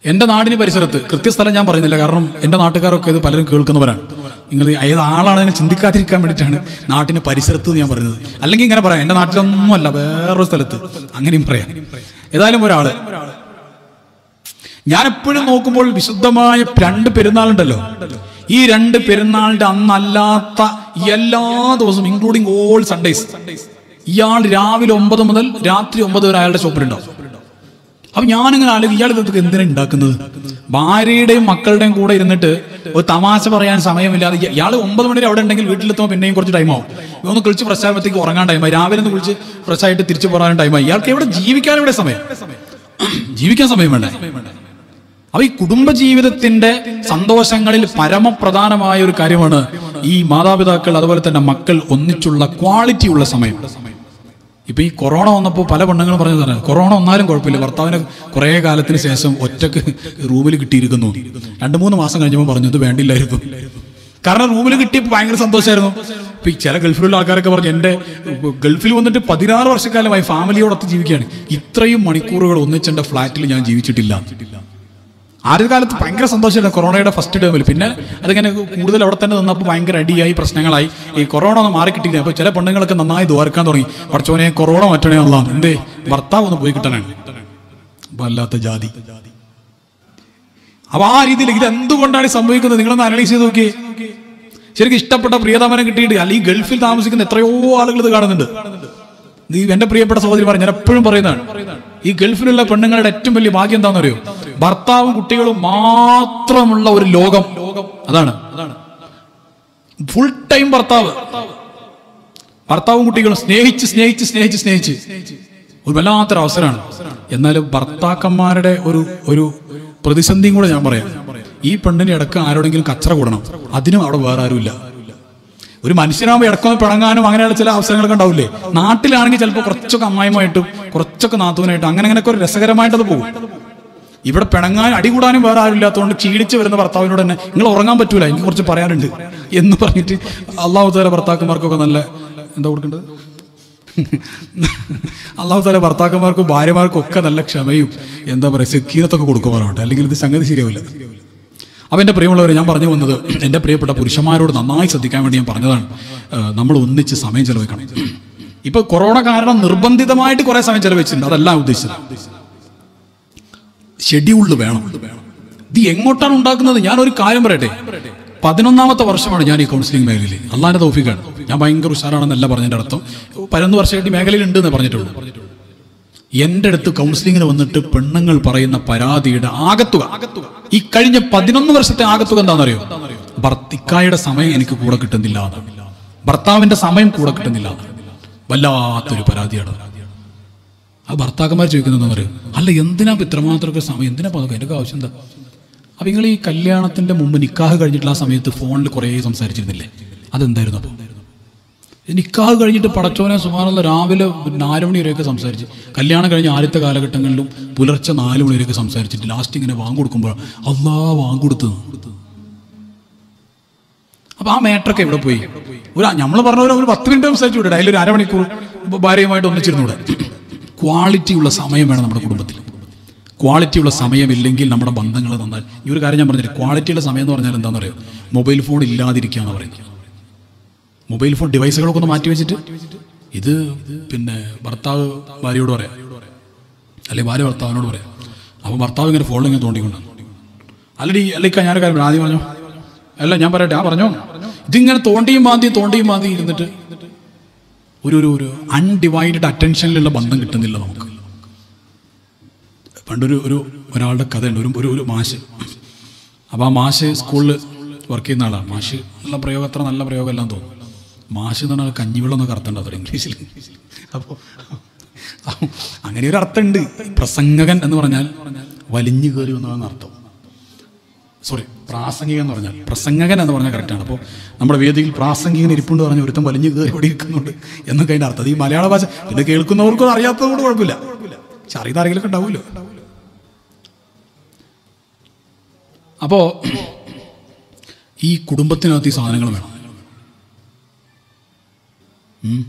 എൻ്റെ നാടിന് പരിസരത്ത് കൃത്യസ്ഥലം ഞാൻ പറയുന്നില്ല കാരണം എൻ്റെ നാട്ടുകാരൊക്കെ ഇത് പലരും കേൾക്കുന്നവരാണ് നിങ്ങൾ ഏത് ആളാണെന്ന് ചിന്തിക്കാതിരിക്കാൻ വേണ്ടിയിട്ടാണ് നാട്ടിന് പരിസരത്ത് എന്ന് ഞാൻ പറയുന്നത് അല്ലെങ്കിൽ ഇങ്ങനെ പറയാം എൻ്റെ നാട്ടിലൊന്നുമല്ല വേറൊരു സ്ഥലത്ത് അങ്ങനെയും പറയാം ഏതായാലും ഒരാള് ഞാൻ എപ്പോഴും നോക്കുമ്പോൾ വിശുദ്ധമായ രണ്ട് പെരുന്നാളുണ്ടല്ലോ ഈ രണ്ട് പെരുന്നാളിന്റെ അന്നല്ലാത്ത എല്ലാ ദിവസവും ഇൻക്ലൂഡിങ് ഓൾ സൺഡേസ് ഇയാൾ രാവിലെ ഒമ്പത് മുതൽ രാത്രി ഒമ്പത് വരെ അയാളുടെ ഷോപ്പിലുണ്ടാവും അപ്പൊ ഞാനിങ്ങനെ ആലോചിക്കും ഇയാൾ ഇതൊക്കെ എന്തിനാ ഉണ്ടാക്കുന്നത് ഭാര്യയുടെയും മക്കളുടെയും കൂടെ ഇരുന്നിട്ട് ഒരു തമാശ പറയാൻ സമയമില്ലാതെ ഇയ- ഇയാൾ ഒമ്പത് മണി വരെ അവിടെ ഉണ്ടെങ്കിൽ വീട്ടിലെത്തുമ്പോൾ പിന്നെയും കുറച്ച് ടൈമാവും ഒന്ന് കുളിച്ച് ഫ്രഷ് ആകുമ്പോഴത്തേക്ക് ഉറങ്ങാൻ ടൈമായി രാവിലെ ഒന്ന് കുളിച്ച് ഫ്രഷ് ആയിട്ട് തിരിച്ചു പോകാൻ ടൈമായി ഇയാൾക്ക് എവിടെ ജീവിക്കാൻ ഇവിടെ സമയം ജീവിക്കാൻ സമയം വേണ്ടേ അപ്പൊ ഈ കുടുംബ ജീവിതത്തിന്റെ സന്തോഷങ്ങളിൽ പരമപ്രധാനമായ ഒരു കാര്യമാണ് ഈ മാതാപിതാക്കൾ അതുപോലെ തന്നെ മക്കൾ ഒന്നിച്ചുള്ള ക്വാളിറ്റി ഉള്ള സമയം ഇപ്പൊ ഈ കൊറോണ വന്നപ്പോൾ പല പെണ്ണുങ്ങളും പറഞ്ഞു തന്നെ കൊറോണ വന്നാലും കുഴപ്പമില്ല ഭർത്താവിനെ കുറേ കാലത്തിന് ശേഷം ഒറ്റക്ക് റൂമിൽ കിട്ടിയിരിക്കുന്നു രണ്ടു മൂന്ന് മാസം കഴിഞ്ഞപ്പോൾ പറഞ്ഞു ഇത് വേണ്ടില്ലായിരുന്നു കാരണം റൂമിൽ കിട്ടിയപ്പോൾ ഭയങ്കര സന്തോഷമായിരുന്നു ഇപ്പൊ ഈ ചില ഗൾഫിലുള്ള ആൾക്കാരൊക്കെ പറഞ്ഞു എന്റെ ഗൾഫിൽ വന്നിട്ട് പതിനാറ് വർഷക്കാലമായി ഫാമിലിയോടൊത്ത് ജീവിക്കുകയാണ് ഇത്രയും മണിക്കൂറുകൾ ഒന്നിച്ച് എന്റെ ഫ്ലാറ്റിൽ ഞാൻ ജീവിച്ചിട്ടില്ല ആദ്യ കാലത്ത് ഭയങ്കര സന്തോഷമായിരുന്നു കൊറോണയുടെ ഫസ്റ്റ് ടേമിൽ പിന്നെ അതിങ്ങനെ കൂടുതൽ അവിടെ തന്നെ നിന്നപ്പോൾ ഭയങ്കര അടിയായി പ്രശ്നങ്ങളായി ഈ കൊറോണ ഒന്ന് മാറി കിട്ടിയില്ല അപ്പോൾ ചില പെണ്ണുങ്ങളൊക്കെ നന്നായി ദ്വാരക്കാൻ തുടങ്ങി പഠിച്ചോനെ കൊറോണ മറ്റണേ ഉള്ള എന്തേ ഭർത്താവ് ഒന്ന് പോയി കിട്ടാനാണ് വല്ലാത്ത ജാതി അപ്പൊ ആ രീതിയിൽ ഇത് എന്തുകൊണ്ടാണ് ഈ സംഭവിക്കുന്നത് നിങ്ങളൊന്ന് അനലൈസ് ചെയ്ത് നോക്കിയേ ശരിക്കും ഇഷ്ടപ്പെട്ട പ്രിയതമനം കിട്ടിയിട്ട് അല്ലെങ്കിൽ ഗൾഫിൽ താമസിക്കുന്ന എത്രയോ ആളുകൾ ഇത് കാണുന്നുണ്ട് നീ എന്റെ പ്രിയപ്പെട്ട സഹോദരി പറഞ്ഞു ഞാൻ എപ്പോഴും പറയുന്നതാണ് ഈ ഗൾഫിലുള്ള പെണ്ണുങ്ങളുടെ ഏറ്റവും വലിയ ഭാഗ്യം എന്താണെന്ന് അറിയോ ഭർത്താവും കുട്ടികളും മാത്രമുള്ള ഒരു ലോകം അതാണ് ഫുൾ ടൈം ഭർത്താവ് ഭർത്താവും കുട്ടികളും സ്നേഹിച്ച് സ്നേഹിച്ച് സ്നേഹിച്ച് സ്നേഹിച്ച് ഒരു വല്ലാത്തൊരു അവസരമാണ് എന്നാലും ഭർത്താക്കന്മാരുടെ ഒരു ഒരു പ്രതിസന്ധിയും കൂടെ ഞാൻ പറയാം ഈ പെണ്ണിന് ഇടക്ക് ആരോടെങ്കിലും കച്ചറ കൂടണം അതിനും അവിടെ വേറെ ആരുമില്ല ഒരു മനുഷ്യനാകുമ്പോൾ ഇടക്കൊന്ന് പിണങ്ങാനും അങ്ങനെയുള്ള ചില അവസരങ്ങളൊക്കെ ഉണ്ടാവില്ലേ നാട്ടിലാണെങ്കിൽ ചിലപ്പോൾ കുറച്ചൊക്കെ അമ്മായിമായിട്ടും കുറച്ചൊക്കെ നാത്തൂനായിട്ടും അങ്ങനെ അങ്ങനെയൊക്കെ ഒരു രസകരമായിട്ടത് പോകും ഇവിടെ പിണങ്ങാൻ അടികൂടാനും വേറെ ആരും ഇല്ലാത്തതുകൊണ്ട് ക്ഷീണിച്ച് വരുന്ന ഭർത്താവിനോട് തന്നെ നിങ്ങൾ ഉറങ്ങാൻ പറ്റൂല എനിക്ക് കുറച്ച് പറയാനുണ്ട് എന്ന് പറഞ്ഞിട്ട് അള്ളാഹു താല ഭർത്താക്കന്മാർക്കൊക്കെ നല്ല എന്താ കൊടുക്കേണ്ടത് അള്ളാഹു താല ഭർത്താക്കന്മാർക്കും ഭാര്യമാർക്കും ഒക്കെ നല്ല ക്ഷമയും എന്താ പറയുക സെക്കീനത്തൊക്കെ കൊടുക്കുവാറുണ്ട് അല്ലെങ്കിൽ ഇത് സംഗതി ശരിയാവില്ല അപ്പം എൻ്റെ പ്രിയമുള്ളവരെ ഞാൻ പറഞ്ഞു വന്നത് എൻ്റെ പ്രിയപ്പെട്ട പുരുഷന്മാരോട് നന്നായി ശ്രദ്ധിക്കാൻ വേണ്ടി ഞാൻ പറഞ്ഞതാണ് ഏഹ് നമ്മൾ ഒന്നിച്ച് സമയം ചെലവഴിക്കണം ഇപ്പൊ കൊറോണ കാരണം നിർബന്ധിതമായിട്ട് കുറെ സമയം ചെലവഴിച്ചിട്ടുണ്ട് അതല്ല ഞാൻ ഉദ്ദേശിച്ചത് ഷെഡ്യൂൾഡ് വേണം ഇത് എങ്ങോട്ടാണ് ഉണ്ടാക്കുന്നത് ഞാൻ ഒരു കാര്യം പറയട്ടെ പതിനൊന്നാമത്തെ വർഷമാണ് ഞാൻ ഈ കൗൺസിലിംഗ് മേഖലയിൽ അള്ളാന്റെ തോഫിക്കാണ് ഞാൻ ഭയങ്കര ഉഷാറാണെന്നല്ല പറഞ്ഞതിന്റെ അർത്ഥം പതിനൊന്ന് വർഷമായിട്ട് ഈ മേഖലയിൽ ഉണ്ട് എന്ന് പറഞ്ഞിട്ടുള്ളൂ എന്റെ അടുത്ത് കൗൺസിലിങ്ങിന് വന്നിട്ട് പെണ്ണുങ്ങൾ പറയുന്ന പരാതിയുടെ ആകത്തുക ഈ കഴിഞ്ഞ പതിനൊന്ന് വർഷത്തെ ആകത്തുക എന്താണെന്നറിയോ ഭർത്തിക്കായുടെ സമയം എനിക്ക് കൂടെ കിട്ടുന്നില്ല എന്നാണ്. ഭർത്താവിന്റെ സമയം കൂടെ കിട്ടുന്നില്ല എന്നാണ്. വല്ലാത്തൊരു പരാതിയാണ് ആ ഭർത്താക്കന്മാർ ചോദിക്കുന്നത് പറയും അല്ല എന്തിനാ ഇപ്പൊ ഇത്രമാത്രമൊക്കെ സമയം എന്തിനാ പതൊക്കെ എൻ്റെ ആവശ്യം എന്താ അപ്പൊ നിങ്ങൾ ഈ കല്യാണത്തിന്റെ മുമ്പ് നിക്കാഹ് കഴിഞ്ഞിട്ടുള്ള ആ സമയത്ത് ഫോണിൽ കുറേ സംസാരിച്ചിരുന്നില്ലേ അതെന്തായിരുന്നു അപ്പോൾ നിക്കാഹ് കഴിഞ്ഞിട്ട് പടച്ചോനെ സുമാറുള്ള രാവിലെ നാല് മണി വരെയൊക്കെ സംസാരിച്ച് കല്യാണം കഴിഞ്ഞ ആദ്യത്തെ കാലഘട്ടങ്ങളിലും പുലർച്ചെ നാല് മണി വരെയൊക്കെ സംസാരിച്ചിട്ട് ലാസ്റ്റ് ഇങ്ങനെ വാങ്ങ് കൊടുക്കുമ്പോൾ അള്ളാ വാങ്ങ് കൊടുത്തത് അപ്പൊ ആ മേട്ടറൊക്കെ എവിടെ പോയി ഒരു നമ്മൾ പറഞ്ഞ പോലെ ഒരു പത്ത് മിനിറ്റ് സംസാരിച്ചു വിടേ അതിലൊരു അരമണിക്കൂർ ഭാര്യയുമായിട്ട് ഒന്നിച്ചിരുന്നൂടെ ക്വാളിറ്റി ഉള്ള സമയം വേണം നമ്മുടെ കുടുംബത്തിൽ ക്വാളിറ്റി ഉള്ള സമയമില്ലെങ്കിൽ നമ്മുടെ ബന്ധങ്ങൾ നന്നായി ഈ ഒരു കാര്യം ഞാൻ പറഞ്ഞില്ല ക്വാളിറ്റിയുള്ള സമയം എന്ന് പറഞ്ഞാൽ എന്താണെന്ന് അറിയോ മൊബൈൽ ഫോൺ ഇല്ലാതിരിക്കുക എന്ന് പറയുന്നത് മൊബൈൽ ഫോൺ ഡിവൈസുകളൊക്കെ ഒന്ന് മാറ്റി വെച്ചിട്ട് ഇത് പിന്നെ ഭർത്താവ് ഭാര്യയോട് പറയാം അല്ലെങ്കിൽ ഭാര്യ ഭർത്താവിനോട് പറയാം അപ്പോൾ ഭർത്താവ് ഇങ്ങനെ ഫോണിൽ ഇങ്ങനെ തോണ്ടിക്കൊണ്ട് അല്ലടി അല്ലെങ്കിൽ ഞാനൊരു കാര്യം പറയാം. ആദ്യം പറഞ്ഞോ അല്ല ഞാൻ പറയട്ടെ ആ പറഞ്ഞോ ഇതിങ്ങനെ തോണ്ടിയും മാന്തിയും തോണ്ടിയും മാന്തി ഇരുന്നിട്ട് ഒരു ഒരു ഒരു അൺഡിവൈഡഡ് അറ്റൻഷനിലുള്ള ബന്ധം കിട്ടുന്നില്ല നമുക്ക് പണ്ടൊരു ഒരു ഒരാളുടെ കഥയുണ്ട് ഒരു ഒരു ഒരു മാഷ് അപ്പോൾ ആ മാഷ് സ്കൂളിൽ വർക്ക് ചെയ്യുന്ന ആളാണ് മാഷ് എന്നുള്ള പ്രയോഗം അത്ര നല്ല പ്രയോഗമല്ല തോന്നുന്നു മാഷ് എന്ന് പറഞ്ഞാൽ കഞ്ഞിവെള്ളം എന്നൊക്കെ അർത്ഥം ഉണ്ടാവും ഇംഗ്ലീഷിൽ അപ്പോൾ അങ്ങനെ ഒരു അർത്ഥമുണ്ട് പ്രസംഗകൻ എന്ന് പറഞ്ഞാൽ വലിഞ്ഞു കയറി എന്നാണ് അർത്ഥം സോറി പ്രാസംഗികൻ എന്ന് പറഞ്ഞാൽ പ്രസംഗകൻ എന്ന് പറഞ്ഞാൽ കറക്റ്റാണ് അപ്പോൾ നമ്മുടെ വേദിയിൽ പ്രാസംഗികൻ ഇരിപ്പുണ്ട് പറഞ്ഞ ഒരുത്തം വലിഞ്ഞു കയറി ഇവിടെ ഇരിക്കുന്നുണ്ട് എന്നൊക്കെ അതിൻ്റെ അർത്ഥം ഈ മലയാള ഭാഷ പിന്നെ കേൾക്കുന്നവർക്കും അറിയാത്തത് കൊണ്ട് കുഴപ്പമില്ല പക്ഷെ അറിയുന്ന ആരെങ്കിലും ഉണ്ടാവുമല്ലോ അപ്പോ ഈ കുടുംബത്തിനകത്ത് ഈ സാധനങ്ങൾ വേണം ഉം.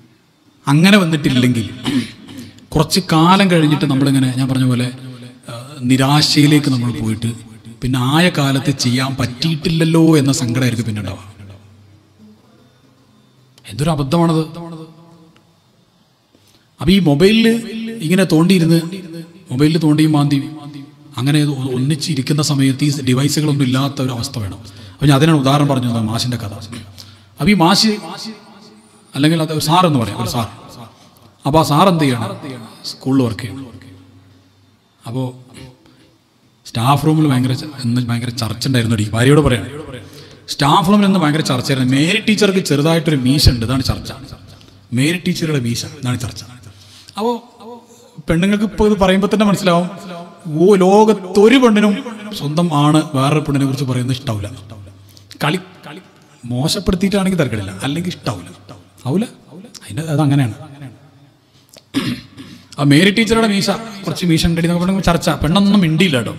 അങ്ങനെ വന്നിട്ടില്ലെങ്കിൽ കുറച്ച് കാലം കഴിഞ്ഞിട്ട് നമ്മളിങ്ങനെ ഞാൻ പറഞ്ഞ പോലെ ആ, നിരാശയിലേക്ക് നമ്മൾ പോയിട്ട് പിന്നെ ആയ കാലത്ത് ചെയ്യാൻ പറ്റിയിട്ടില്ലല്ലോ എന്ന സങ്കടമായിരിക്കും പിന്നെ ഉണ്ടാവുക എന്തൊരു അബദ്ധമാണത് അപ്പൊ ഈ മൊബൈലിൽ ഇങ്ങനെ തോണ്ടിയിരുന്ന് മൊബൈലിൽ തോണ്ടിയും മാന്തി അങ്ങനെ ഒ- ഒന്നിച്ചിരിക്കുന്ന സമയത്ത് ഈ ഡിവൈസുകളൊന്നും ഇല്ലാത്ത ഒരു അവസ്ഥ വേണം അപ്പൊ ഞാൻ അതിനാണ് ഉദാഹരണം പറഞ്ഞു തന്നത് മാഷിന്റെ കഥ അപ്പൊ ഈ മാഷ് അല്ലെങ്കിൽ അത് ഒരു സാർ എന്ന് പറയാം ഒരു സാർ അപ്പോൾ ആ സാർ എന്ത് ചെയ്യണം സ്കൂളിൽ വർക്ക് ചെയ്യണം അപ്പോൾ സ്റ്റാഫ് റൂമിൽ ഭയങ്കര ച- ഇന്ന് ഭയങ്കര ചർച്ച ഉണ്ടായിരുന്നു ഈ ഭാര്യയോട് പറയണം സ്റ്റാഫ് റൂമിൽ ഇന്ന് ഭയങ്കര ചർച്ചയായിരുന്നു മേരി ടീച്ചർക്ക് ചെറുതായിട്ടൊരു മീശ ഉണ്ട് ഇതാണ് ചർച്ച മേരി ടീച്ചറുടെ മീശ ഇതാണ് ചർച്ച അപ്പോൾ പെണ്ണുങ്ങൾക്ക് ഇപ്പോൾ ഇത് പറയുമ്പോൾ തന്നെ മനസ്സിലാവും ഓ ലോകത്തൊരു പെണ്ണിനും സ്വന്തം ആണ് വേറൊരു പെണ്ണിനെ കുറിച്ച് പറയുന്നത് ഇഷ്ടാവില്ല കളി കളി മോശപ്പെടുത്തിയിട്ടാണെങ്കിൽ തിരക്കിടില്ല അല്ലെങ്കിൽ ഇഷ്ടാവില്ല ആവൂല അതിൻ്റെ അത് അങ്ങനെയാണ് ആ മേരി ടീച്ചറുടെ മീശ കുറച്ച് മീശ ഉണ്ടടി എന്നൊക്കെ പറഞ്ഞപ്പോൾ ചർച്ച പെണ്ണൊന്നും മിണ്ടിയില്ല കേട്ടോ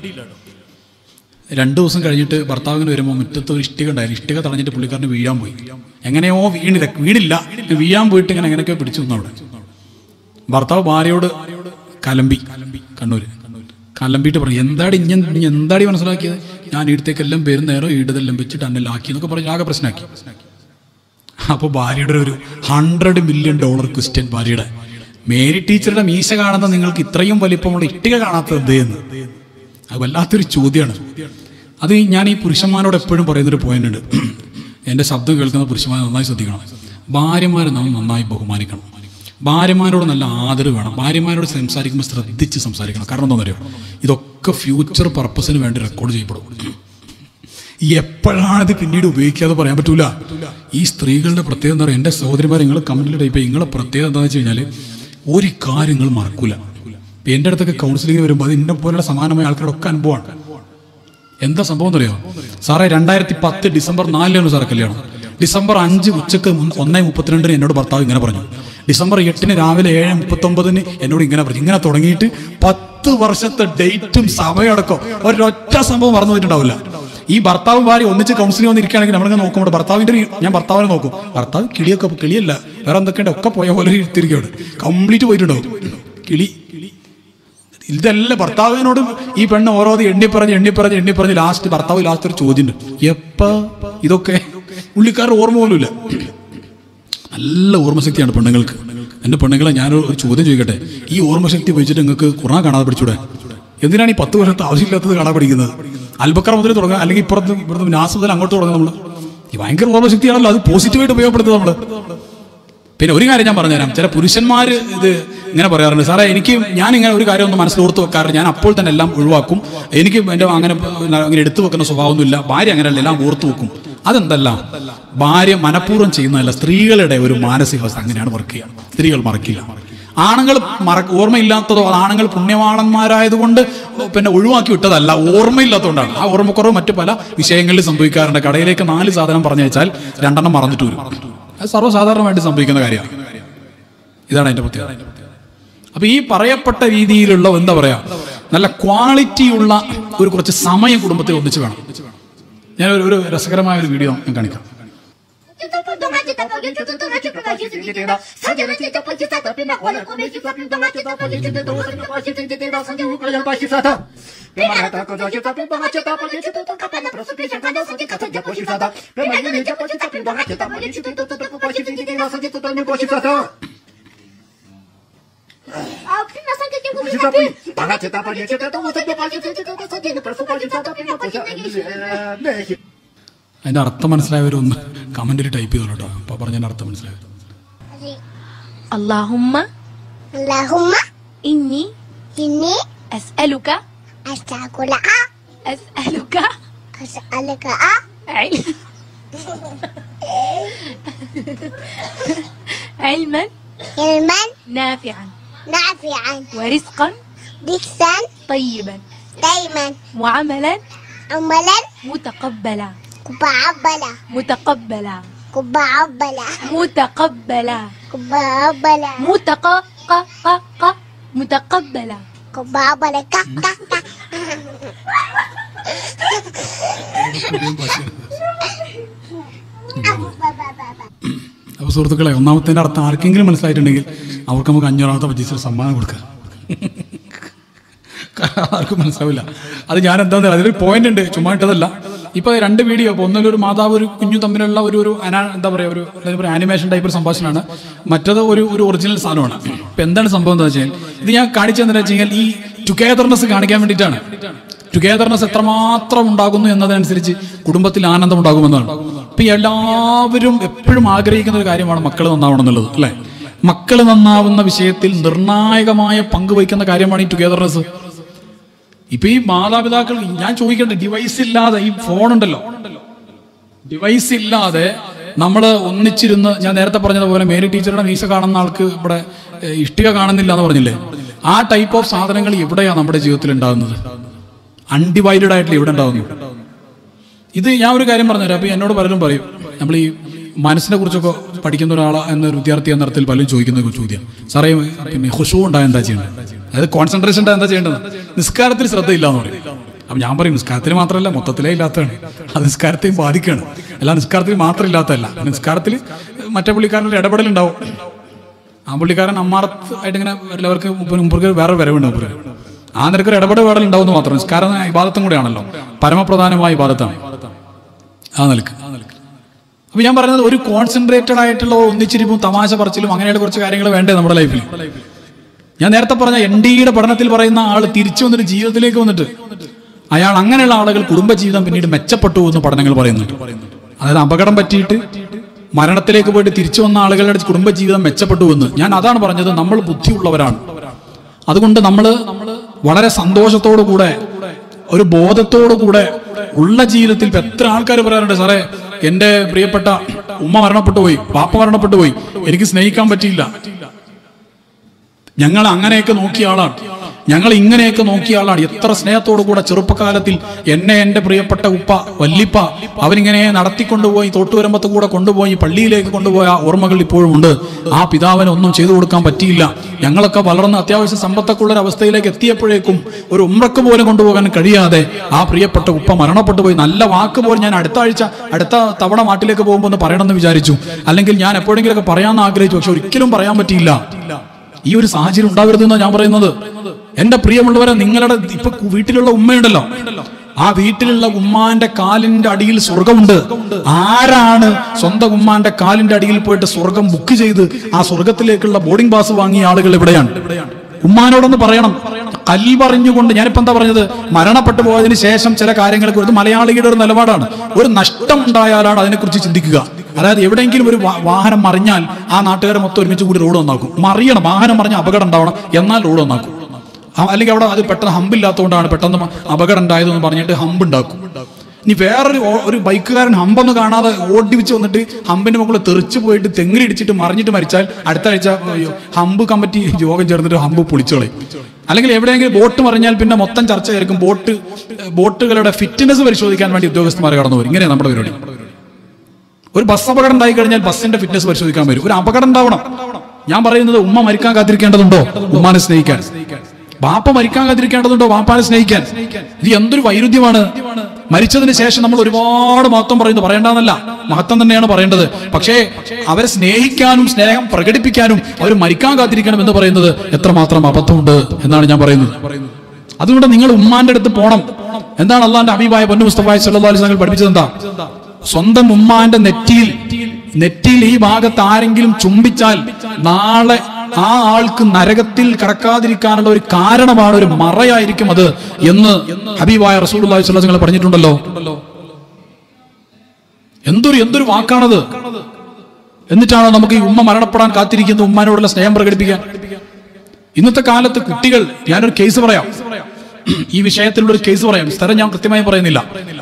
രണ്ടു ദിവസം കഴിഞ്ഞിട്ട് ഭർത്താവിന് വരുമ്പോൾ മുറ്റത്ത് ഒരു ഇഷ്ടിക ഉണ്ടായിരുന്നു ഇഷ്ടിക തടഞ്ഞിട്ട് പുള്ളിക്കാരന് വീഴാൻ പോയി എങ്ങനെയോ വീണില്ല വീണില്ല വീഴാൻ പോയിട്ട് ഇങ്ങനെ എങ്ങനെയൊക്കെ പിടിച്ചു നിന്നു അവിടെ ഭർത്താവ് ഭാര്യയോട് കലമ്പി കണ്ണൂര് കലമ്പിയിട്ട് പറഞ്ഞു എന്താടി ഇഞ്ഞ നീ എന്താടി മനസ്സിലാക്കിയത് ഞാൻ ഇടത്തേക്കെല്ലാം പേരും നേരം ഈടതെല്ലാം വെച്ചിട്ട് അന്നെല്ലാക്കി എന്നൊക്കെ പറഞ്ഞ് ആകെ പ്രശ്നമാക്കി അപ്പോൾ ഭാര്യയുടെ ഒരു ഹൺഡ്രഡ് മില്യൺ ഡോളർ ക്വസ്റ്റ്യൻ ഭാര്യയുടെ മേരി ടീച്ചറുടെ മീശ കാണുന്ന നിങ്ങൾക്ക് ഇത്രയും വലിപ്പമുള്ള ഇഷ്ടിക കാണാത്തത് എന്ത് എന്ന് അത് വല്ലാത്തൊരു ചോദ്യമാണ് അത് ഞാൻ ഈ പുരുഷന്മാരോട് എപ്പോഴും പറയുന്നൊരു പോയിന്റ് ഉണ്ട് എൻ്റെ ശബ്ദം കേൾക്കുന്ന പുരുഷന്മാരെ നന്നായി ശ്രദ്ധിക്കണം ഭാര്യമാരെ നമ്മൾ നന്നായി ബഹുമാനിക്കണം ഭാര്യമാരോട് നല്ല ആദരവ് വേണം ഭാര്യമാരോട് സംസാരിക്കുമ്പോൾ ശ്രദ്ധിച്ച് സംസാരിക്കണം കാരണം എന്താണെന്ന് അറിയോ ഇതൊക്കെ ഫ്യൂച്ചർ പർപ്പസിന് വേണ്ടി റെക്കോർഡ് ചെയ്യപ്പെടും എപ്പോഴാണ് ഇത് പിന്നീട് ഉപയോഗിക്കാതെ പറയാൻ പറ്റൂല ഈ സ്ത്രീകളുടെ പ്രത്യേകത എന്താ പറയുക എൻ്റെ സഹോദരിമാർ നിങ്ങൾ കമന്റിൽ ടൈപ്പ് ചെയ്യും നിങ്ങളെ പ്രത്യേകത എന്താണെന്ന് വെച്ച് കഴിഞ്ഞാൽ ഒരു കാര്യങ്ങൾ മറക്കൂല ഇപ്പൊ എൻ്റെ അടുത്തൊക്കെ കൗൺസിലിംഗ് വരുമ്പോൾ അത് എന്നെ പോലുള്ള സമാനമായ ആൾക്കാരുടെ ഒക്കെ അനുഭവമാണ് എന്താ സംഭവം എന്നറിയോ സാറേ രണ്ടായിരത്തി പത്ത് ഡിസംബർ നാലിലാണ് സാറേ കല്യാണം ഡിസംബർ അഞ്ച് ഉച്ചക്ക് മുൻ- ഒന്നേ മുപ്പത്തിരണ്ടിന് എന്നോട് ഭർത്താവ് ഇങ്ങനെ പറഞ്ഞു ഡിസംബർ എട്ടിന് രാവിലെ ഏഴ് മുപ്പത്തൊമ്പതിന് എന്നോട് ഇങ്ങനെ പറഞ്ഞു ഇങ്ങനെ തുടങ്ങിയിട്ട് പത്ത് വർഷത്തെ ഡേറ്റും സമയമടക്കം ഒരൊറ്റ സംഭവം മറന്നു പോയിട്ടുണ്ടാവില്ല ഈ ഭർത്താവും ഭാര്യ ഒന്നിച്ച് കൗൺസിലിംഗ് വന്നിരിക്കുകയാണെങ്കിൽ നമ്മളിങ്ങനെ നോക്കുമ്പോൾ ഭർത്താവിന്റെ ഒരു ഞാൻ ഭർത്താവിനെ നോക്കും ഭർത്താവ് കിളിയൊക്കെ കിളിയല്ല വേറെ എന്തൊക്കെയുണ്ട് ഒക്കെ പോയ പോലെ ഇരുത്തിരിക്കുകയാണ് കംപ്ലീറ്റ് പോയിട്ടുണ്ടാവും കിളി ഇതല്ല ഭർത്താവിനോട് ഈ പെണ്ണ് ഓരോന്ന് എണ്ണി പറഞ്ഞ് എണ്ണി പറഞ്ഞ് എണ്ണി പറഞ്ഞ് ലാസ്റ്റ് ഭർത്താവ് ലാസ്റ്റ് ഒരു ചോദ്യം ഉണ്ട് എപ്പ ഇതൊക്കെ പുള്ളിക്കാരുടെ ഓർമ്മ പോലുമില്ല നല്ല ഓർമ്മശക്തിയാണ് പെണ്ണുങ്ങൾക്ക് എൻ്റെ പെണ്ണുങ്ങളെ ഞാൻ ഒരു ചോദ്യം ചോദിക്കട്ടെ ഈ ഓർമ്മശക്തി ഉപയോഗിച്ചിട്ട് നിങ്ങൾക്ക് ഖുറാൻ കാണാതെ പഠിച്ചൂടെ എന്തിനാണ് ഈ പത്ത് വർഷത്തെ ആവശ്യമില്ലാത്തത് കാണാൻ പഠിക്കുന്നത് അൽബക്കർ മുതൽ തുടങ്ങുക അല്ലെങ്കിൽ ഇപ്പുറത്ത് ഇവിടുന്ന് നാസ് മുതൽ അങ്ങോട്ട് തുടങ്ങുക നമ്മൾ ഈ ഭയങ്കര ഓർമ്മശക്തിയാണല്ലോ അത് പോസിറ്റീവായിട്ട് ഉപയോഗപ്പെടുത്തുക നമ്മൾ പിന്നെ ഒരു കാര്യം ഞാൻ പറഞ്ഞുതരാം ചില പുരുഷന്മാർ ഇത് ഇങ്ങനെ പറയാറുണ്ട് സാറേ എനിക്ക് ഞാൻ ഇങ്ങനെ ഒരു കാര്യം ഒന്ന് മനസ്സിൽ ഓർത്ത് വെക്കാറില്ല ഞാൻ അപ്പോൾ തന്നെ എല്ലാം ഒഴിവാക്കും എനിക്ക് എൻ്റെ അങ്ങനെ അങ്ങനെ എടുത്തു വെക്കുന്ന സ്വഭാവമൊന്നുമില്ല ഭാര്യ അങ്ങനെയല്ല എല്ലാം ഓർത്ത് വെക്കും അതെന്തല്ല ഭാര്യ മനഃപൂർവ്വം ചെയ്യുന്നതല്ല സ്ത്രീകളുടെ ഒരു മാനസികാവസ്ഥ അങ്ങനെയാണ് വർക്ക് ചെയ്യുക സ്ത്രീകൾ മറക്കില്ല ആണുങ്ങൾ മറ ഓർമ്മയില്ലാത്തതോ അത് ആണുങ്ങൾ പുണ്യവാളന്മാരായതുകൊണ്ട് പിന്നെ ഒഴിവാക്കി വിട്ടതല്ല ഓർമ്മയില്ലാത്തതുകൊണ്ടാണ് ആ ഓർമ്മക്കുറവ് മറ്റു പല വിഷയങ്ങളിൽ സംഭവിക്കാറുണ്ട് കടയിലേക്ക് നാല് സാധനം പറഞ്ഞു വെച്ചാൽ രണ്ടെണ്ണം മറന്നിട്ട് വരും അത് സർവ്വസാധാരണമായിട്ട് സംഭവിക്കുന്ന കാര്യമാണ് ഇതാണ് അതിന്റെ പ്രത്യേകത അപ്പൊ ഈ പറയപ്പെട്ട രീതിയിലുള്ള എന്താ പറയാ നല്ല ക്വാളിറ്റിയുള്ള ഒരു കുറച്ച് സമയം കുടുംബത്തിൽ ഒന്നിച്ച് വേണം ഞാൻ ഒരു- ഒരു രസകരമായ ഒരു വീഡിയോ ഞാൻ കാണിക്കാം അതിന്റെ അർത്ഥം മനസ്സിലായവരൊന്ന് കമന്റിൽ ടൈപ്പ് ചെയ്തോളൂ കേട്ടോ അപ്പൊ പറഞ്ഞതിന്റെ അർത്ഥം മനസ്സിലായത് اللهم اللهم إني إني أسألك أستغفرك أسألك أسألك علم علما علما نافعا نافعا ورزقا رزقا طيبا دائما وعملا عملا متقبلا كبعبلا متقبلا كبعبلا متقبلا كبعبلا متق ق ق ق متقبلا كبعبلا كا كا كا അപ്പൊ സുഹൃത്തുക്കളെ ഒന്നാമത്തെ അർത്ഥം ആർക്കെങ്കിലും മനസ്സിലായിട്ടുണ്ടെങ്കിൽ അവർക്ക് നമുക്ക് അഞ്ഞൂറാമത്തെ പച്ചീസിൽ സമ്മാനം കൊടുക്കാം ആർക്കും മനസ്സിലാവില്ല അത് ഞാൻ എന്താ അതിലൊരു പോയിന്റ് ഉണ്ട് ചുമ്മാ ഇട്ടതല്ല ഇപ്പൊ രണ്ട് വീഡിയോ ഇപ്പൊ ഒന്നിലൊരു മാതാവ് ഒരു കുഞ്ഞു തമ്മിലുള്ള ഒരു ഒരു അനാ എന്താ പറയാ ഒരു എന്താ പറയുക ആനിമേഷൻ ടൈപ്പ് ഒരു സംഭാഷണമാണ് മറ്റത് ഒരു ഒരു ഒറിജിനൽ സാധനമാണ് ഇപ്പൊ എന്താണ് സംഭവം എന്ന് വെച്ചാൽ ഇത് ഞാൻ കാണിച്ചതെന്ന് വെച്ച് കഴിഞ്ഞാൽ ഈ ടുഗേദർനെസ് കാണിക്കാൻ വേണ്ടിയിട്ടാണ് ടുഗേദർനെസ് എത്രമാത്രം ഉണ്ടാകുന്നു എന്നതനുസരിച്ച് കുടുംബത്തിൽ ആനന്ദം ഉണ്ടാകുമെന്നാണ് ഇപ്പൊ എല്ലാവരും എപ്പോഴും ആഗ്രഹിക്കുന്ന ഒരു കാര്യമാണ് മക്കൾ നന്നാവണം എന്നുള്ളത് അല്ലെ മക്കൾ നന്നാവുന്ന വിഷയത്തിൽ നിർണായകമായ പങ്ക് വഹിക്കുന്ന കാര്യമാണ് ഈ ടുഗേദർനെസ് ഇപ്പൊ ഈ മാതാപിതാക്കൾ ഞാൻ ചോദിക്കട്ടെ ഡിവൈസ് ഇല്ലാതെ ഈ ഫോൺ ഉണ്ടല്ലോ ഡിവൈസ് ഇല്ലാതെ നമ്മൾ ഒന്നിച്ചിരുന്ന് ഞാൻ നേരത്തെ പറഞ്ഞതുപോലെ മേരി ടീച്ചറുടെ മീശ കാണുന്ന ആൾക്ക് ഇവിടെ ഏഹ്, ഇഷ്ടിക കാണുന്നില്ല എന്ന് പറഞ്ഞില്ലേ ആ ടൈപ്പ് ഓഫ് സാധനങ്ങൾ എവിടെയാണ് നമ്മുടെ ജീവിതത്തിൽ ഉണ്ടാകുന്നത് അൺഡിവൈഡഡ് ആയിട്ടുള്ള എവിടെ ഉണ്ടാകുന്നു ഇത് ഞാൻ ഒരു കാര്യം പറഞ്ഞുതരാം അപ്പൊ എന്നോട് പലരും പറയും നമ്മൾ ഈ മനസ്സിനെ കുറിച്ചൊക്കെ പഠിക്കുന്ന ഒരാളെ എന്നൊരു വിദ്യാർത്ഥി എന്ന അർത്ഥത്തിൽ പലരും ചോദിക്കുന്ന ഒരു ചോദ്യം സാറേ പിന്നെ ഹുഷു ഉണ്ടായ എന്താ ചെയ്യേണ്ടത് അതായത് കോൺസെൻട്രേഷൻ ഉണ്ടായ എന്താ ചെയ്യേണ്ടത് നിസ്കാരത്തിൽ ശ്രദ്ധയില്ല എന്ന് പറയും അപ്പൊ ഞാൻ പറയും നിസ്കാരത്തിന് മാത്രമല്ല മൊത്തത്തിലേ ഇല്ലാത്തതാണ് അത് നിസ്കാരത്തെയും ബാധിക്കുകയാണ് അല്ല നിസ്കാരത്തിൽ മാത്രം ഇല്ലാത്തതല്ല നിസ്കാരത്തിൽ മറ്റേ പുള്ളിക്കാരൻ്റെ ഇടപെടൽ ഉണ്ടാവും ആ പുള്ളിക്കാരൻ അമ്മാറത്ത് ആയിട്ട് ഇങ്ങനെ എല്ലാവർക്കും മുമ്പർക്ക് വേറെ വരവുണ്ട് മുമ്പ് ആ നിരക്ക് ഒരു ഇടപെടൽ ഉണ്ടാവുന്നു മാത്രം നിസ്കാരം ഇബാദത്തും കൂടെയാണല്ലോ പരമപ്രധാനമായ ഇബാദത്താണ് ആ നിലക്ക് അപ്പൊ ഞാൻ പറഞ്ഞത് ഒരു കോൺസെൻട്രേറ്റഡ് ആയിട്ടുള്ള ഒന്നിച്ചിരിപ്പും തമാശ പറച്ചിലും അങ്ങനെയുള്ള കുറച്ച് കാര്യങ്ങൾ വേണ്ടേ നമ്മുടെ ലൈഫിൽ ഞാൻ നേരത്തെ പറഞ്ഞ എൻ ഡിയുടെ പഠനത്തിൽ പറയുന്ന ആൾ തിരിച്ചു വന്നിട്ട് ജീവിതത്തിലേക്ക് വന്നിട്ട് അയാൾ അങ്ങനെയുള്ള ആളുകൾ കുടുംബജീവിതം പിന്നീട് മെച്ചപ്പെട്ടു എന്ന് പഠനങ്ങൾ പറയുന്നുണ്ട് അതായത് അപകടം പറ്റിയിട്ട് മരണത്തിലേക്ക് പോയിട്ട് തിരിച്ചു വന്ന ആളുകളുടെ കുടുംബജീവിതം മെച്ചപ്പെട്ടു എന്ന് ഞാൻ അതാണ് പറഞ്ഞത് നമ്മൾ ബുദ്ധിയുള്ളവരാണ് അതുകൊണ്ട് നമ്മൾ വളരെ സന്തോഷത്തോടു കൂടെ ഒരു ബോധത്തോടു കൂടെ ഉള്ള ജീവിതത്തിൽ ഇപ്പൊ എത്ര ആൾക്കാർ പറയാറുണ്ട് സാറേ എന്റെ പ്രിയപ്പെട്ട ഉമ്മ മരണപ്പെട്ടു പോയി പാപ്പ മരണപ്പെട്ടു പോയി എനിക്ക് സ്നേഹിക്കാൻ പറ്റിയില്ല ഞങ്ങൾ അങ്ങനെയൊക്കെ നോക്കിയ ആളാണ് ഞങ്ങൾ ഇങ്ങനെയൊക്കെ നോക്കിയ ആളാണ് എത്ര സ്നേഹത്തോടു കൂടെ ചെറുപ്പകാലത്തിൽ എന്നെ എൻ്റെ പ്രിയപ്പെട്ട ഉപ്പ വല്ലിപ്പ അവരിങ്ങനെ നടത്തിക്കൊണ്ടുപോയി തോട്ടുവരമ്പത്ത് കൂടെ കൊണ്ടുപോയി പള്ളിയിലേക്ക് കൊണ്ടുപോയ ആ ഓർമ്മകൾ ഇപ്പോഴും ഉണ്ട് ആ പിതാവിന് ഒന്നും ചെയ്തു കൊടുക്കാൻ പറ്റിയില്ല ഞങ്ങളൊക്കെ വളർന്ന് അത്യാവശ്യം സമ്പത്തൊക്കെ ഉള്ള ഒരു അവസ്ഥയിലേക്ക് എത്തിയപ്പോഴേക്കും ഒരു ഉമ്രക്ക് പോലും കൊണ്ടുപോകാൻ കഴിയാതെ ആ പ്രിയപ്പെട്ട ഉപ്പ മരണപ്പെട്ടു പോയി നല്ല വാക്ക് പോലും ഞാൻ അടുത്ത ആഴ്ച അടുത്ത തവണ നാട്ടിലേക്ക് പോകുമ്പോൾ ഒന്ന് പറയണമെന്ന് വിചാരിച്ചു അല്ലെങ്കിൽ ഞാൻ എപ്പോഴെങ്കിലൊക്കെ പറയാമെന്ന് ആഗ്രഹിച്ചു പക്ഷെ ഒരിക്കലും പറയാൻ പറ്റിയില്ല ഈ ഒരു സാഹചര്യം ഉണ്ടാവരുതെന്നാണ് ഞാൻ പറയുന്നത് എന്റെ പ്രിയമുള്ളവരെ നിങ്ങളുടെ ഇപ്പൊ വീട്ടിലുള്ള ഉമ്മയുണ്ടല്ലോ ആ വീട്ടിലുള്ള ഉമ്മാന്റെ കാലിന്റെ അടിയിൽ സ്വർഗമുണ്ട് ആരാണ് സ്വന്തം ഉമ്മാന്റെ കാലിന്റെ അടിയിൽ പോയിട്ട് സ്വർഗം ബുക്ക് ചെയ്ത് ആ സ്വർഗത്തിലേക്കുള്ള ബോർഡിംഗ് പാസ് വാങ്ങിയ ആളുകൾ എവിടെയാണ് ഉമ്മാനോടൊന്ന് പറയണം കൽവറിഞ്ഞുകൊണ്ട് ഞാനിപ്പോ എന്താ പറഞ്ഞത് മരണപ്പെട്ടു പോയതിനു ശേഷം ചില കാര്യങ്ങളെ കുറിച്ച് മലയാളിയുടെ ഒരു നിലപാടാണ് ഒരു നഷ്ടം ഉണ്ടായാലാണ് അതിനെക്കുറിച്ച് ചിന്തിക്കുക അതായത് എവിടെയെങ്കിലും ഒരു വാ- വാഹനം മറിഞ്ഞാൽ ആ നാട്ടുകാരെ മൊത്തം ഒരുമിച്ച് കൂടി റോഡ് നന്നാക്കും മറിയണം വാഹനം മറിഞ്ഞ അപകടം ഉണ്ടാവണം എന്നാൽ റോഡ് നന്നാക്കും ആ- അല്ലെങ്കിൽ അവിടെ അത് പെട്ടെന്ന് ഹമ്പില്ലാത്തതുകൊണ്ടാണ് പെട്ടെന്ന് മ- അപകടം ഉണ്ടായതെന്ന് പറഞ്ഞിട്ട് ഹമ്പ് ഉണ്ടാക്കും ഇനി വേറൊരു ഓ- ഒരു ബൈക്കുകാരൻ ഹമ്പൊന്നും കാണാതെ ഓടിച്ച് വന്നിട്ട് ഹമ്പിന്റെ മുകളിൽ തെറിച്ച് പോയിട്ട് തെങ്ങിലിടിച്ചിട്ട് മറിഞ്ഞിട്ട് മരിച്ചാൽ അടുത്ത ആഴ്ച അയ്യോ, ഹമ്പ് കമ്മിറ്റി യോഗം ചേർന്നിട്ട് ഹമ്പ് പൊളിച്ചോളയും അല്ലെങ്കിൽ എവിടെയെങ്കിലും ബോട്ട് മറിഞ്ഞാൽ പിന്നെ മൊത്തം ചർച്ചയായിരിക്കും ബോട്ട് ഏഹ്, ബോട്ടുകളുടെ ഫിറ്റ്നസ് പരിശോധിക്കാൻ വേണ്ടി ഉദ്യോഗസ്ഥന്മാർ കടന്നു വരും ഇങ്ങനെയാണ് നമ്മുടെ പരിപാടി ഒരു ബസ് അപകടം ഉണ്ടായി കഴിഞ്ഞാൽ ബസ്സിന്റെ ഫിറ്റ്നസ് പരിശോധിക്കാൻ വരും ഒരു അപകടം ഉണ്ടാവണം ഞാൻ പറയുന്നത് ഉമ്മ മരിക്കാൻ കാത്തിരിക്കേണ്ടതുണ്ടോ ഉമ്മാനെ സ്നേഹിക്കാൻ ബാപ്പ മരിക്കാൻ കാത്തിരിക്കേണ്ടതുണ്ടോ ബാപ്പാനെ സ്നേഹിക്കാൻ ഇത് എന്തൊരു വൈരുദ്ധ്യമാണ് മരിച്ചതിന് ശേഷം നമ്മൾ ഒരുപാട് മഹത്വം പറയുന്നു പറയേണ്ടതെന്നല്ല മഹത്വം തന്നെയാണ് പറയേണ്ടത് പക്ഷേ അവരെ സ്നേഹിക്കാനും സ്നേഹം പ്രകടിപ്പിക്കാനും അവർ മരിക്കാൻ കാത്തിരിക്കണം എന്ന് പറയുന്നത് എത്രമാത്രം അബദ്ധമുണ്ട് എന്നാണ് ഞാൻ പറയുന്നത് അതുകൊണ്ട് നിങ്ങൾ ഉമ്മാന്റെ അടുത്ത് പോണം എന്താണ് അള്ളാന്റെ അഭിപ്രായ പൊന്നു മുസ്തഫായ സല്ലല്ലാഹു അലൈഹി വസല്ലം പഠിപ്പിച്ചത് എന്താ സ്വന്തം ഉമ്മാന്റെ നെറ്റിയിൽ നെറ്റിയിൽ ഈ ഭാഗത്ത് ആരെങ്കിലും ചുംബിച്ചാൽ നാളെ ആ ആൾക്ക് നരകത്തിൽ കടക്കാതിരിക്കാനുള്ള ഒരു കാരണമാണ് ഒരു മറയായിരിക്കും അത് എന്ന് ഹബീബായ റസൂലുള്ളാഹി സ്വല്ലല്ലാഹു അലൈഹി വസല്ലം പറഞ്ഞിട്ടുണ്ടല്ലോ എന്തൊരു എന്തൊരു വാക്കാണത് എന്നിട്ടാണോ നമുക്ക് ഈ ഉമ്മ മരണപ്പെടാൻ കാത്തിരിക്കുന്ന ഉമ്മാനോടുള്ള സ്നേഹം പ്രകടിപ്പിക്കാൻ ഇന്നത്തെ കാലത്ത് കുട്ടികൾ ഞാനൊരു കേസ് പറയാം ഈ വിഷയത്തിലുള്ള ഒരു കേസ് പറയാം സ്ഥലം ഞാൻ കൃത്യമായി പറയുന്നില്ല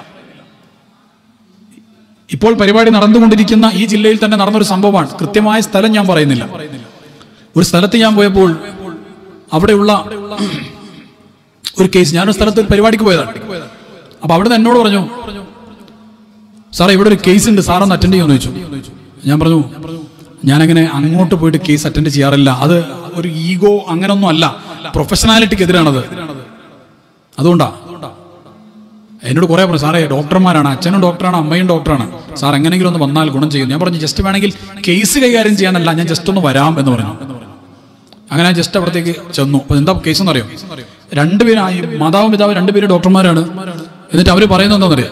ഇപ്പോൾ പരിപാടി നടന്നുകൊണ്ടിരിക്കുന്ന ഈ ജില്ലയിൽ തന്നെ നടന്നൊരു സംഭവമാണ് കൃത്യമായ സ്ഥലം ഞാൻ പറയുന്നില്ല ഒരു സ്ഥലത്ത് ഞാൻ പോയപ്പോൾ അവിടെയുള്ള ഒരു കേസ് ഞാനൊരു സ്ഥലത്ത് ഒരു പരിപാടിക്ക് പോയതാണ് അപ്പൊ അവിടുന്ന് എന്നോട് പറഞ്ഞു സാറേ ഇവിടെ ഒരു കേസ് ഉണ്ട് സാറൊന്ന് അറ്റൻഡ് ചെയ്യുമെന്ന് ചോദിച്ചു ഞാൻ പറഞ്ഞു ഞാനങ്ങനെ അങ്ങോട്ട് പോയിട്ട് കേസ് അറ്റൻഡ് ചെയ്യാറില്ല അത് ഒരു ഈഗോ അങ്ങനൊന്നും അല്ല പ്രൊഫഷണാലിറ്റിക്ക് എതിരാണത് അതുകൊണ്ടാ എന്നോട് കുറെ പറഞ്ഞു സാറേ ഡോക്ടർമാരാണ് അച്ഛനും ഡോക്ടറാണ് അമ്മയും ഡോക്ടറാണ് സാർ എങ്ങനെയെങ്കിലും ഒന്ന് വന്നാൽ ഗുണം ചെയ്യും ഞാൻ പറഞ്ഞു ജസ്റ്റ് വേണമെങ്കിൽ കേസ് കൈകാര്യം ചെയ്യാനല്ല ഞാൻ ജസ്റ്റ് ഒന്ന് വരാം എന്ന് പറഞ്ഞു അങ്ങനെ ജസ്റ്റ് അവിടത്തേക്ക് ചെന്നു അപ്പൊ എന്താ കേസ് എന്നറിയോ രണ്ടുപേരും ആ ഈ മാതാവും പിതാവും രണ്ടുപേരും ഡോക്ടർമാരാണ് എന്നിട്ട് അവർ പറയുന്നത് എന്താണെന്നറിയാം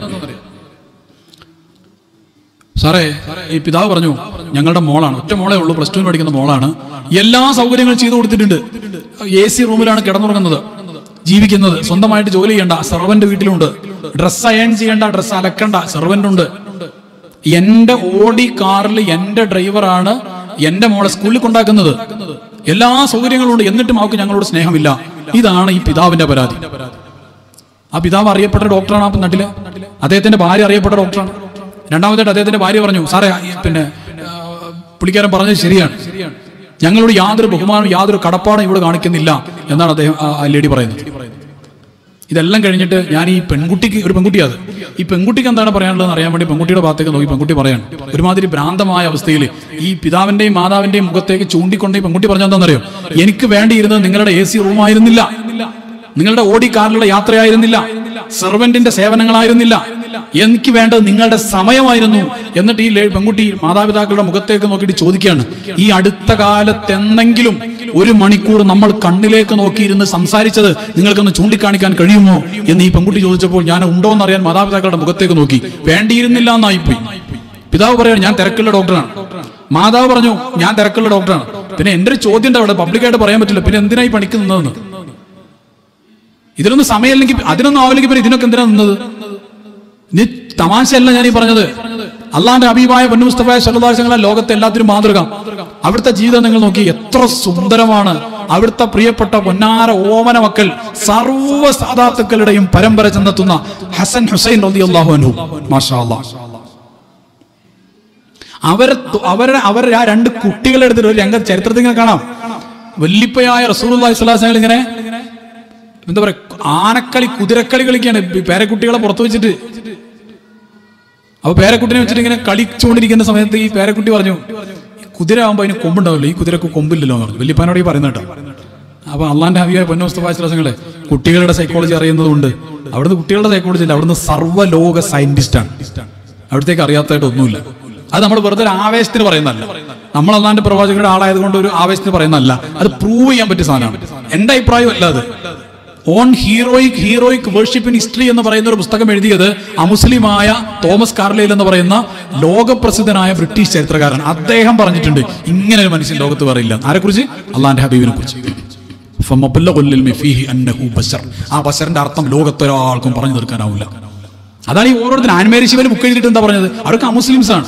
സാറേ ഈ പിതാവ് പറഞ്ഞു ഞങ്ങളുടെ മോളാണ് ഒറ്റ മോളേ ഉള്ളൂ പ്ലസ് ടു പഠിക്കുന്ന മോളാണ് എല്ലാ സൗകര്യങ്ങളും ചെയ്തു കൊടുത്തിട്ടുണ്ട് എ സി റൂമിലാണ് കിടന്നുറങ്ങുന്നത് ജീവിക്കുന്നത് സ്വന്തമായിട്ട് ജോലി ചെയ്യണ്ട സെർവന്റ് വീട്ടിലുണ്ട് ഡ്രസ്സ് അയൺ ചെയ്യണ്ട ഡ്രസ്സ് അലക്കണ്ട സെർവന്റ് ഉണ്ട് എന്റെ ഓടി കാറിൽ എന്റെ ഡ്രൈവറാണ് എന്റെ മോളെ സ്കൂളിൽ കൊണ്ടാക്കുന്നത് എല്ലാ സൗകര്യങ്ങളും ഉണ്ട് എന്നിട്ടും അവർക്ക് ഞങ്ങളോട് സ്നേഹമില്ല ഇതാണ് ഈ പിതാവിന്റെ പരാതി ആ പിതാവ് അറിയപ്പെട്ട ഡോക്ടറാണ് ആ നാട്ടിലെ അദ്ദേഹത്തിന്റെ ഭാര്യ അറിയപ്പെട്ട ഡോക്ടറാണ് രണ്ടാമതായിട്ട് അദ്ദേഹത്തിന്റെ ഭാര്യ പറഞ്ഞു സാറേ ഈ പിന്നെ ആ, പുള്ളിക്കാരൻ പറഞ്ഞത് ശരിയാണ് ഞങ്ങളോട് യാതൊരു ബഹുമാനം യാതൊരു കടപ്പാടും ഇവിടെ കാണിക്കുന്നില്ല എന്നാണ് അദ്ദേഹം ആ- ആ ലേഡി പറയുന്നത് ഇതെല്ലാം കഴിഞ്ഞിട്ട് ഞാൻ ഈ പെൺകുട്ടിക്ക് ഒരു പെൺകുട്ടിയാണ് ഈ പെൺകുട്ടിക്ക് എന്താണ് പറയാനുള്ളതെന്ന് അറിയാൻ വേണ്ടി പെൺകുട്ടിയുടെ ഭാഗത്തേക്ക് നോക്കി പെൺകുട്ടി പറയാണ് ഒരുമാതിരി ഭ്രാന്തമായ അവസ്ഥയിൽ ഈ പിതാവിന്റെയും മാതാവിന്റെയും മുഖത്തേക്ക് ചൂണ്ടിക്കൊണ്ട് ഈ പെൺകുട്ടി പറഞ്ഞെന്താണെന്നറിയോ എനിക്ക് വേണ്ടിയിരുന്നത് നിങ്ങളുടെ എ സി റൂമായിരുന്നില്ല നിങ്ങളുടെ ഓടി കാറിലുള്ള യാത്രയായിരുന്നില്ല സെർവന്റിന്റെ സേവനങ്ങളായിരുന്നില്ല എനിക്ക് വേണ്ടത് നിങ്ങളുടെ സമയമായിരുന്നു എന്നിട്ട് ഈ ലേ- പെൺകുട്ടി മാതാപിതാക്കളുടെ മുഖത്തേക്ക് നോക്കിയിട്ട് ചോദിക്കുകയാണ് ഈ അടുത്ത കാലത്ത് എന്തെങ്കിലും ഒരു മണിക്കൂർ നമ്മൾ കണ്ണിലേക്ക് നോക്കിയിരുന്ന് സംസാരിച്ചത് നിങ്ങൾക്കൊന്ന് ചൂണ്ടിക്കാണിക്കാൻ കഴിയുമോ എന്ന് ഈ പെൺകുട്ടി ചോദിച്ചപ്പോൾ ഞാൻ ഉണ്ടോ എന്നറിയാൻ മാതാപിതാക്കളുടെ മുഖത്തേക്ക് നോക്കി വേണ്ടിയിരുന്നില്ല എന്നായിപ്പോയി പിതാവ് പറയാണ് ഞാൻ തിരക്കുള്ള ഡോക്ടറാണ് മാതാവ് പറഞ്ഞു ഞാൻ തിരക്കുള്ള ഡോക്ടറാണ് പിന്നെ എന്റെ ഒരു ചോദ്യം ഉണ്ട് അവിടെ പബ്ലിക്കായിട്ട് പറയാൻ പറ്റില്ല പിന്നെ എന്തിനായി പണിക്ക് നിന്നതെന്ന് ഇതിനൊന്നും സമയമില്ലെങ്കിൽ അതിനൊന്നും ആവില്ലെങ്കിൽ പിന്നെ ഇതിനൊക്കെ എന്തിനാ നിന്നത് നീ തമാശയല്ല ഞാൻ ഈ പറഞ്ഞത് അള്ളാന്റെ അഭിമായ പൊന്നു മുസ്തഫായ സല്ലാസങ്ങളെ ലോകത്തെ എല്ലാത്തിനും മാതൃക അവിടുത്തെ ജീവിതം നിങ്ങൾ നോക്കി എത്ര സുന്ദരമാണ് അവിടുത്തെ പ്രിയപ്പെട്ട പൊന്നാര ഓമന മക്കൾ സർവ്വ സാധാത്തുക്കളുടെയും പരമ്പര ചെന്നെത്തുന്ന ഹസൻ ഹുസൈൻ റതി അള്ളാഹു അനു മാഷാ അള്ളാഹ് അവരെ അവരുടെ അവരുടെ ആ രണ്ട് കുട്ടികളെ എടുത്തിട്ട് ഒരു രംഗ ചരിത്രത്തിൽ ഇങ്ങനെ കാണാം വല്ലിപ്പയായ റസൂൽ സ്വലാസങ്ങൾ ഇങ്ങനെ എന്താ പറയാ ആനക്കളി കുതിരക്കളി കളിക്കാണ് ഈ പേരക്കുട്ടികളെ പുറത്തു വെച്ചിട്ട് അപ്പൊ പേരക്കുട്ടിനെ വെച്ചിട്ട് ഇങ്ങനെ കളിച്ചുകൊണ്ടിരിക്കുന്ന സമയത്ത് ഈ പേരക്കുട്ടി പറഞ്ഞു "ഈ കുതിര ആകുമ്പോൾ അതിന് കൊമ്പുണ്ടാവില്ല ഈ കുതിരക്ക് കൊമ്പില്ലല്ലോ എന്ന് പറഞ്ഞു വല്യപ്പാനോട് ഈ പറയുന്ന കേട്ടോ അപ്പൊ അള്ളാന്റെ ഹബിയായ പൊന്നോസ്തവാസികളെ കുട്ടികളുടെ സൈക്കോളജി അറിയുന്നതുകൊണ്ട് അവിടുന്ന് കുട്ടികളുടെ സൈക്കോളജി അല്ല അവിടുന്ന് സർവ്വലോക സയന്റിസ്റ്റ് ആണ് അവിടത്തേക്ക് അറിയാത്തതായിട്ട് ഒന്നുമില്ല അത് നമ്മൾ വെറുതെ ഒരു ആവേശത്തിന് പറയുന്നതല്ല നമ്മൾ അള്ളാന്റെ പ്രവാചകരുടെ ആളായതുകൊണ്ട് ഒരു ആവേശത്തിന് പറയുന്നതല്ല അത് പ്രൂവ് ചെയ്യാൻ പറ്റിയ സാധനമാണ് എന്റെ അഭിപ്രായം അല്ല അത് on heroic heroic worship in history എന്ന് പറയുന്ന ഒരു പുസ്തകം എഴുതിയത് അമുസ്ലിമായ തോമസ് കാർലൈൽ എന്ന് പറയുന്ന ലോകപ്രസിദ്ധനായ ബ്രിട്ടീഷ് ചരിത്രകാരൻ അദ്ദേഹം പറഞ്ഞിട്ടുണ്ട് ഇങ്ങനെ ഒരു മനുഷ്യൻ ലോകത്ത് പറയില്ല ആരെക്കുറിച്ച് അള്ളാന്റെ ഹബീബിനെ കുറിച്ച് ആ ബഷറിന്റെ അർത്ഥം ലോകത്തൊരാൾക്കും പറഞ്ഞു തീർക്കാനാവില്ല അതാണ് ഈ ഓരോരുത്തരും ആൻമേരി ശിവന് ബുക്ക് എഴുതിയിട്ട് എന്താ പറഞ്ഞത് അവർക്ക് അമുസ്ലിംസ് ആണ്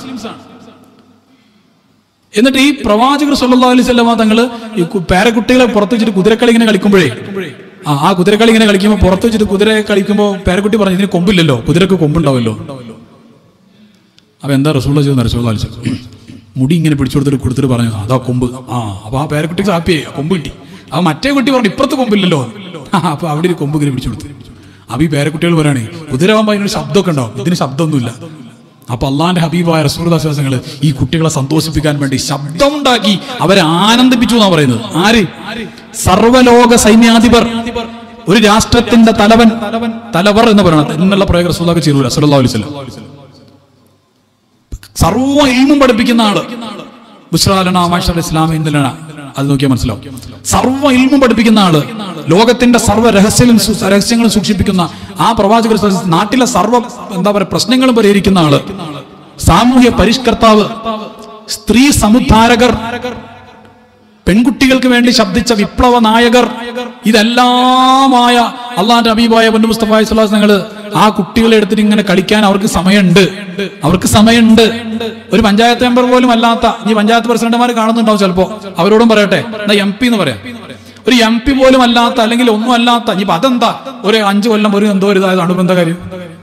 എന്നിട്ട് ഈ പ്രവാചകർ സല്ലല്ലാഹു അലൈഹി വസല്ലമ തങ്ങള് ഈ കു- പേരക്കുട്ടികളെ പുറത്ത് വെച്ചിട്ട് കുതിരക്കളി ഇങ്ങനെ കളിക്കുമ്പോഴേ ആ ആ കുതിരക്കളി ഇങ്ങനെ കളിക്കുമ്പോൾ പുറത്ത് വെച്ചിട്ട് കുതിര കളിക്കുമ്പോൾ പേരക്കുട്ടി പറഞ്ഞു ഇതിന് കൊമ്പില്ലല്ലോ കുതിരക്ക് കൊമ്പുണ്ടാവല്ലോ അപ്പൊ എന്താ റസൂള്ള ചെയ്തെന്ന് റസൂള്ള ആലോചിച്ചു മുടി ഇങ്ങനെ പിടിച്ചു കൊടുത്തിട്ട് കൊടുത്തിട്ട് പറഞ്ഞു അതാ കൊമ്പ് ആ അപ്പൊ ആ പേരക്കുട്ടിക്ക് ഹാപ്പിയായി കൊമ്പ് കിട്ടി അപ്പൊ മറ്റേ കുട്ടി പറഞ്ഞു ഇപ്പുറത്ത് കൊമ്പില്ലല്ലോ ആ, അപ്പൊ അവിടെ ഒരു കൊമ്പ് ഇങ്ങനെ പിടിച്ചു കൊടുത്തു അപ്പൊ ഈ പേരക്കുട്ടികൾ പറയണേ കുതിരാകുമ്പോ അതിനൊരു ശബ്ദമൊക്കെ ഉണ്ടാവും ഇതിന് ശബ്ദമൊന്നുമില്ല അപ്പൊ അള്ളാന്റെ ഹബീബായ റസൂർദാശ്വാസങ്ങൾ ഈ കുട്ടികളെ സന്തോഷിപ്പിക്കാൻ വേണ്ടി ശബ്ദമുണ്ടാക്കി അവരെ ആനന്ദിപ്പിച്ചു എന്നാ പറയുന്നത് ആര് സർവലോക സൈന്യാധിപർ ഒരു രാഷ്ട്രത്തിന്റെ തലവൻ തലവർ എന്ന് പറയുന്നത് എന്നുള്ള പ്രയോഗം റസൂലൊക്കെ ചെയ്തു സല്ലല്ലാഹു അലൈഹി വസല്ലം സർവ്വ ഇൽമും പഠിപ്പിക്കുന്ന ആള് ബുഷ്റാലന മാഷർ ഇസ്ലാം എന്തിലാണ് അത് നോക്കിയാൽ മനസ്സിലാവും സർവ്വ ഇൽമും പഠിപ്പിക്കുന്ന ആള് ലോകത്തിന്റെ സർവ്വ രഹസ്യങ്ങളും സു- രഹസ്യങ്ങളും സൂക്ഷിപ്പിക്കുന്ന ആ പ്രവാചകർ സ- നാട്ടിലെ സർവ്വ എന്താ പറയുക പ്രശ്നങ്ങളും പരിഹരിക്കുന്ന ആള് സാമൂഹ്യ പരിഷ്കർത്താവ് സ്ത്രീ സമുദ്ധാരകർ പെൺകുട്ടികൾക്ക് വേണ്ടി ശബ്ദിച്ച വിപ്ലവ നായകർ ഇതെല്ലാമായ അള്ളാന്റെ അബീബായ പൊന്നു മുസ്തഫ ഞങ്ങള് ആ കുട്ടികളെ എടുത്തിട്ട് ഇങ്ങനെ കളിക്കാൻ അവർക്ക് സമയമുണ്ട് അവർക്ക് സമയമുണ്ട് ഒരു പഞ്ചായത്ത് മെമ്പർ പോലും അല്ലാത്ത ഈ പഞ്ചായത്ത് പ്രസിഡന്റുമാർ കാണുന്നുണ്ടാവും ചിലപ്പോ അവരോടും പറയട്ടെ എന്നാ എം പി എന്ന് പറയാം ഒരു എം പി പോലും അല്ലാത്ത അല്ലെങ്കിൽ ഒന്നും അല്ലാത്ത ഇനിയിപ്പോ അതെന്താ ഒരു അഞ്ചു കൊല്ലം ഒരു എന്തോ ഒരു ഇതായത് അനുബന്ധ കാര്യം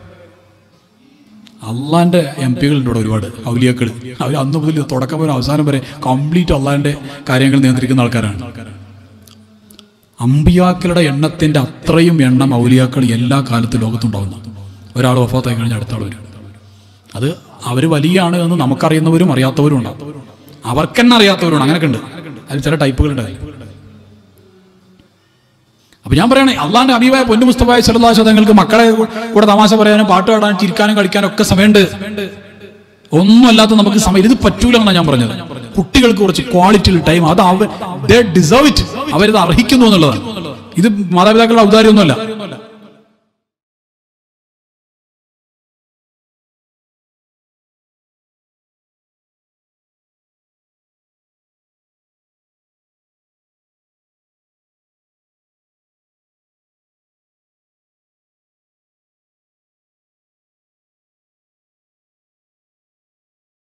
അള്ളാന്റെ എം പികളുണ്ട് ഇവിടെ ഒരുപാട് ഔലിയാക്കൾ അവർ അന്ന് മുതൽ തുടക്കം മുതൽ അവസാനം വരെ കംപ്ലീറ്റ് അള്ളാന്റെ കാര്യങ്ങൾ നിയന്ത്രിക്കുന്ന ആൾക്കാരാണ് അമ്പിയാക്കളുടെ എണ്ണത്തിന്റെ അത്രയും എണ്ണം ഔലിയാക്കൾ എല്ലാ കാലത്തും ലോകത്തുണ്ടാവുന്നു ഒരാൾ വഫാത്തായി കഴിഞ്ഞാൽ അടുത്ത ആൾ വരും അത് അവർ വലിയാണ് എന്ന് നമുക്കറിയുന്നവരും അറിയാത്തവരും ഉണ്ടാവും അവർക്ക് തന്നെ അറിയാത്തവരുണ്ട് അങ്ങനെയൊക്കെ ഉണ്ട് അതിൽ ചില ടൈപ്പുകളുണ്ട് അതിൽ. അപ്പൊ ഞാൻ പറയണേ അള്ളാന്റെ അമീവായ പൊന്നു മുസ്തഫായ ചെറുതാശ തങ്ങൾക്ക് മക്കളെ കൂടെ തമാശ പറയാനും പാട്ട് പാടാനും ചിരിക്കാനും കളിക്കാനും ഒക്കെ സമയമുണ്ട് ഒന്നും അല്ലാത്ത നമുക്ക് സമയം ഇത് പറ്റൂല എന്നാണ് ഞാൻ പറഞ്ഞത് കുട്ടികൾക്ക് കുറച്ച് ക്വാളിറ്റി ടൈം അത് അവർ ഡിസേർവ് ഇറ്റ് അവരിത് അർഹിക്കുന്നു എന്നുള്ളതാണ് ഇത് മാതാപിതാക്കളുടെ ഔദാര്യമൊന്നുമല്ല